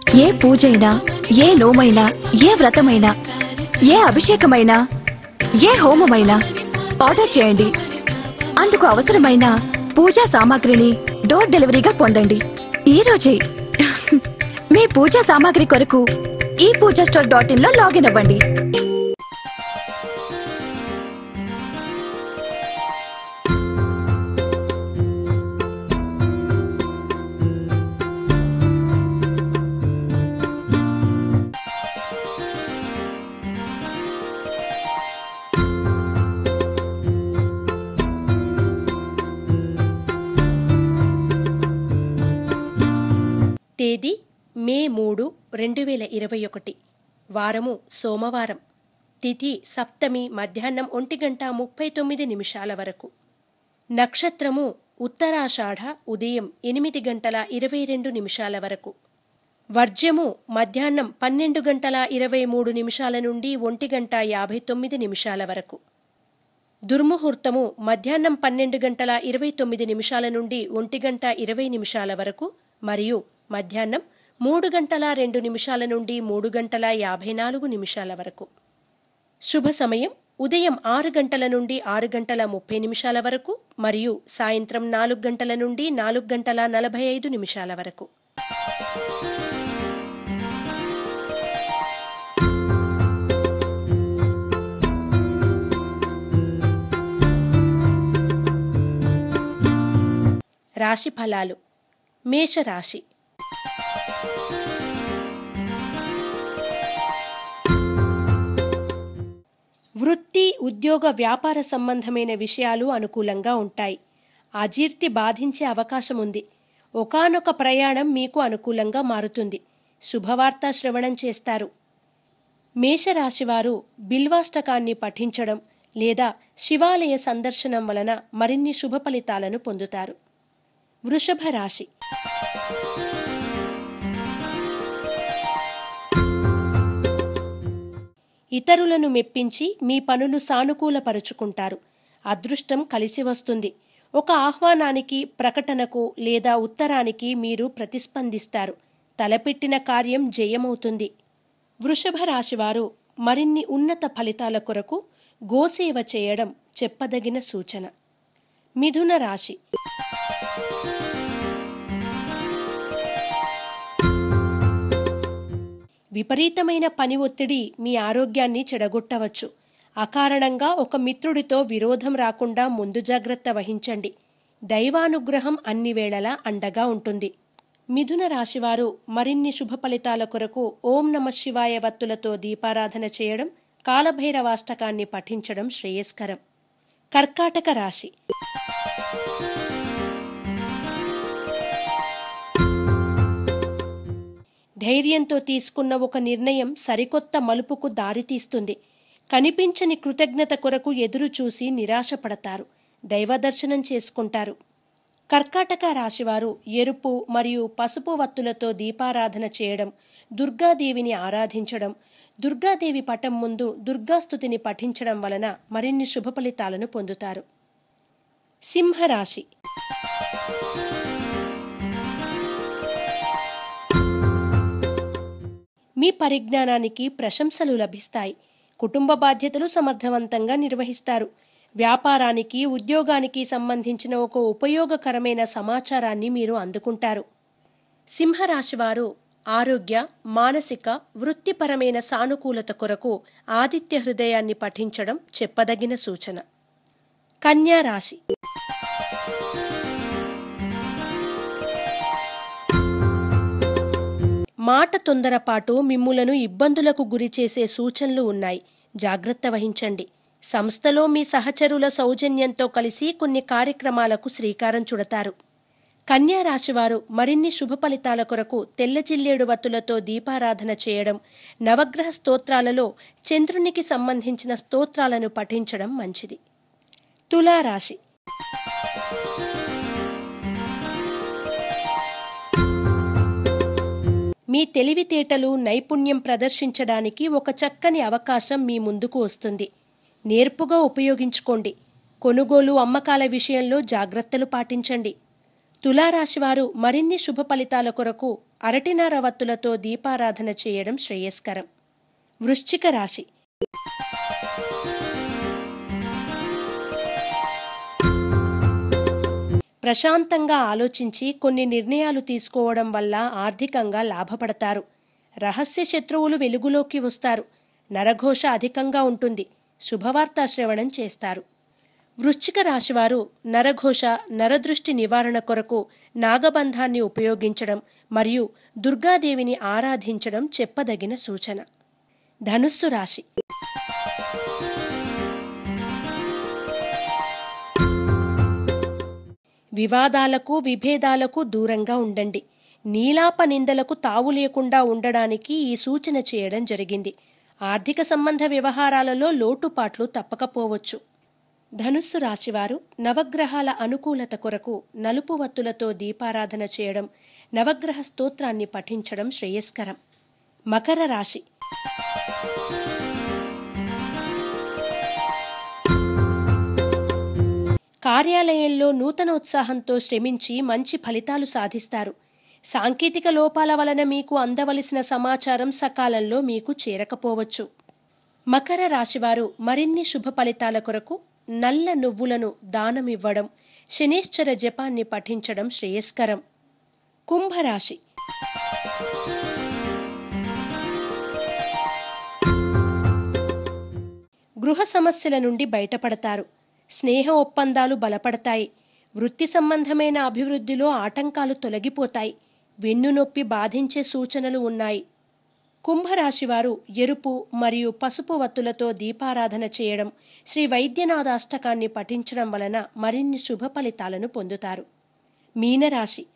ఏ పూజైనా ఏ నోమైనా ఏ వ్రతమైనా ఏ అభిషేకమైనా ఏ హోమమైనా ఆర్డర్ చేయండి అందుకు అవసరమైన పూజా సామాగ్రిని డోర్ డెలివరీగా పొందండి ఈ రోజే మీ పూజా సామాగ్రి కొరకు ఈ పూజా స్టోర్ డాట్ ఇన్ లో లాగిన్ అవ్వండి తేదీ మే మూడు రెండు వేల ఇరవై ఒకటి వారము సోమవారం తిథి సప్తమి మధ్యాహ్నం ఒంటి గంట ముప్పై తొమ్మిది నిమిషాల వరకు నక్షత్రము ఉత్తరాషాఢ ఉదయం ఎనిమిది గంటల ఇరవై రెండు నిమిషాల వరకు వర్జ్యము మధ్యాహ్నం పన్నెండు గంటల ఇరవై మూడు నిమిషాల నుండి ఒంటి గంట యాభై తొమ్మిది నిమిషాల వరకు దుర్ముహూర్తము మధ్యాహ్నం పన్నెండు గంటల ఇరవై తొమ్మిది నిమిషాల నుండి ఒంటి గంట ఇరవై నిమిషాల వరకు మరియు మధ్యాహ్నం మూడు గంటల రెండు నిమిషాల నుండి మూడు గంటల యాభై నాలుగు నిమిషాల వరకు శుభ సమయం ఉదయం ఆరు గంటల నుండి ఆరు గంటల ముప్పై నిమిషాల వరకు మరియు సాయంత్రం నాలుగు గంటల నుండి నాలుగు గంటల నలభై ఐదు నిమిషాల వరకు రాశి ఫలాలు మేషరాశి వృత్తి ఉద్యోగ వ్యాపార సంబంధమైన విషయాలు అనుకూలంగా ఉంటాయి అజీర్తి బాధించే అవకాశం ఉంది ఒకానొక ప్రయాణం మీకు అనుకూలంగా మారుతుంది శుభవార్త శ్రవణం చేస్తారు మేషరాశివారు బిల్వాష్టకాన్ని పఠించడం లేదా శివాలయ సందర్శనం వలన మరిన్ని శుభ ఫలితాలను పొందుతారు వృషభ రాశి ఇతరులను మెప్పించి మీ పనులు సానుకూలపరుచుకుంటారు అదృష్టం కలిసి వస్తుంది ఒక ఆహ్వానానికి ప్రకటనకు లేదా ఉత్తరానికి మీరు ప్రతిస్పందిస్తారు తలపెట్టిన కార్యం జయమవుతుంది వృషభ రాశివారు మరిన్ని ఉన్నత ఫలితాల కొరకు గోసేవ చేయడం చెప్పదగిన సూచన మిథున రాశి విపరీతమైన పని ఒత్తిడి మీ ఆరోగ్యాన్ని చెడగొట్టవచ్చు అకారణంగా ఒక మిత్రుడితో విరోధం రాకుండా ముందు జాగ్రత్త వహించండి దైవానుగ్రహం అన్ని వేళలా అండగా ఉంటుంది మిథున రాశివారు మరిన్ని శుభ ఫలితాల కొరకు ఓం నమ శివాయ వత్తులతో దీపారాధన చేయడం కాలభైరవాష్టకాన్ని పఠించడం శ్రేయస్కరం కర్కాటక రాశి ధైర్యంతో తీసుకున్న ఒక నిర్ణయం సరికొత్త మలుపుకు దారితీస్తుంది కనిపించని కృతజ్ఞత కొరకు ఎదురు చూసి నిరాశపడతారు దైవదర్శనం చేసుకుంటారు కర్కాటక రాశివారు ఎరుపు మరియు పసుపు వత్తులతో దీపారాధన చేయడం దుర్గాదేవిని ఆరాధించడం దుర్గాదేవి పటం ముందు దుర్గాస్తుతిని పఠించడం వలన మరిన్ని శుభ ఫలితాలను పొందుతారు సింహరాశి మీ పరిజ్ఞానానికి ప్రశంసలు లభిస్తాయి కుటుంబ బాధ్యతలు సమర్థవంతంగా నిర్వహిస్తారు వ్యాపారానికి ఉద్యోగానికి సంబంధించిన ఒక ఉపయోగకరమైన సమాచారాన్ని మీరు అందుకుంటారు సింహరాశివారు ఆరోగ్య మానసిక వృత్తిపరమైన సానుకూలత కొరకు ఆదిత్య హృదయాన్ని పఠించడం చెప్పదగిన సూచన కన్యా రాశి మాట తొందరపాటు మిమ్ములను ఇబ్బందులకు గురిచేసే సూచనలు ఉన్నాయి జాగ్రత్త వహించండి సంస్థలో మీ సహచరుల సౌజన్యంతో కలిసి కొన్ని కార్యక్రమాలకు శ్రీకారం చుడతారు కన్యా రాశివారు మరిన్ని శుభ ఫలితాల కొరకు తెల్ల జిల్లేడు వత్తులతో దీపారాధన చేయడం నవగ్రహ స్తోత్రాలలో చంద్రునికి సంబంధించిన స్తోత్రాలను పఠించడం మంచిది తులారాశి మీ తెలివితేటలు నైపుణ్యం ప్రదర్శించడానికి ఒక చక్కని అవకాశం మీ ముందుకు వస్తుంది నేర్పుగా ఉపయోగించుకోండి కొనుగోలు అమ్మకాల విషయంలో జాగ్రత్తలు పాటించండి తులారాశివారు మరిన్ని శుభ ఫలితాల కొరకు అరటినార వత్తులతో దీపారాధన చేయడం శ్రేయస్కరం వృశ్చిక రాశి ప్రశాంతంగా ఆలోచించి కొన్ని నిర్ణయాలు తీసుకోవడం వల్ల ఆర్థికంగా లాభపడతారు రహస్య శత్రువులు వెలుగులోకి వస్తారు నరఘోష అధికంగా ఉంటుంది శుభవార్త శ్రవణం చేస్తారు వృశ్చిక రాశివారు నరఘోష నరదృష్టి నివారణ కొరకు నాగబంధాన్ని ఉపయోగించడం మరియు దుర్గాదేవిని ఆరాధించడం చెప్పదగిన సూచన ధనుస్సు రాశి వివాదాలకు విభేదాలకు దూరంగా ఉండండి నీలాప నిందలకు తావు లేకుండా ఉండడానికి ఈ సూచన చేయడం జరిగింది ఆర్థిక సంబంధ వ్యవహారాలలో లోటుపాట్లు తప్పకపోవచ్చు ధనుస్సు రాశివారు నవగ్రహాల అనుకూలత కొరకు నలుపు వత్తులతో దీపారాధన చేయడం నవగ్రహ స్తోత్రాన్ని పఠించడం శ్రేయస్కరం మకర రాశి కార్యాలయంలో నూతన ఉత్సాహంతో శ్రమించి మంచి ఫలితాలు సాధిస్తారు సాంకేతిక లోపాల వలన మీకు అందవలసిన సమాచారం సకాలంలో మీకు చేరకపోవచ్చు మకర రాశివారు మరిన్ని శుభ ఫలితాల కొరకు నల్ల నువ్వులను దానమివ్వడం శనేశ్వర జపాన్ని పఠించడం శ్రేయస్కరం కుంభరాశి గృహ సమస్యల నుండి బయటపడతారు స్నేహ ఒప్పందాలు బలపడతాయి వృత్తి సంబంధమైన అభివృద్ధిలో ఆటంకాలు తొలగిపోతాయి వెన్నునొప్పి బాధించే సూచనలు ఉన్నాయి కుంభరాశివారు ఎరుపు మరియు పసుపు వత్తులతో దీపారాధన చేయడం శ్రీ వైద్యనాథాష్టకాన్ని పఠించడం వలన మరిన్ని శుభ ఫలితాలను పొందుతారు మీనరాశి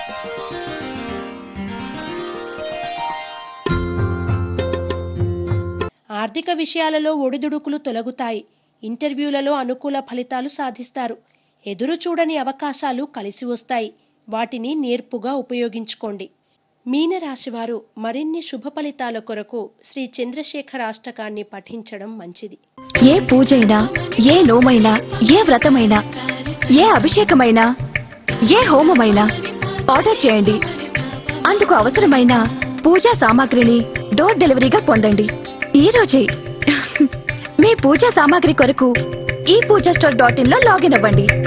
ఆర్థిక విషయాలలో ఒడిదుడుకులు తొలగుతాయి ఇంటర్వ్యూలలో అనుకూల ఫలితాలు సాధిస్తారు ఎదురు చూడని అవకాశాలు కలిసి వస్తాయి వాటిని నేర్పుగా ఉపయోగించుకోండి మీనరాశివారు మరిన్ని శుభ ఫలితాల కొరకు శ్రీ చంద్రశేఖర అష్టకాన్ని పఠించడం మంచిది ఏ పూజైనా ఏ నోమైనా ఏ వ్రతమైనా ఏ అభిషేకమైనా ఏ హోమమైనా ఆర్డర్ చేయండి అందుకు అవసరమైన పూజా సామాగ్రిని డోర్ డెలివరీగా పొందండి ఈ రోజే మీ పూజా సామాగ్రి కొరకు ఈ పూజా స్టోర్ డాట్ ఇన్ లో లాగిన్ అవ్వండి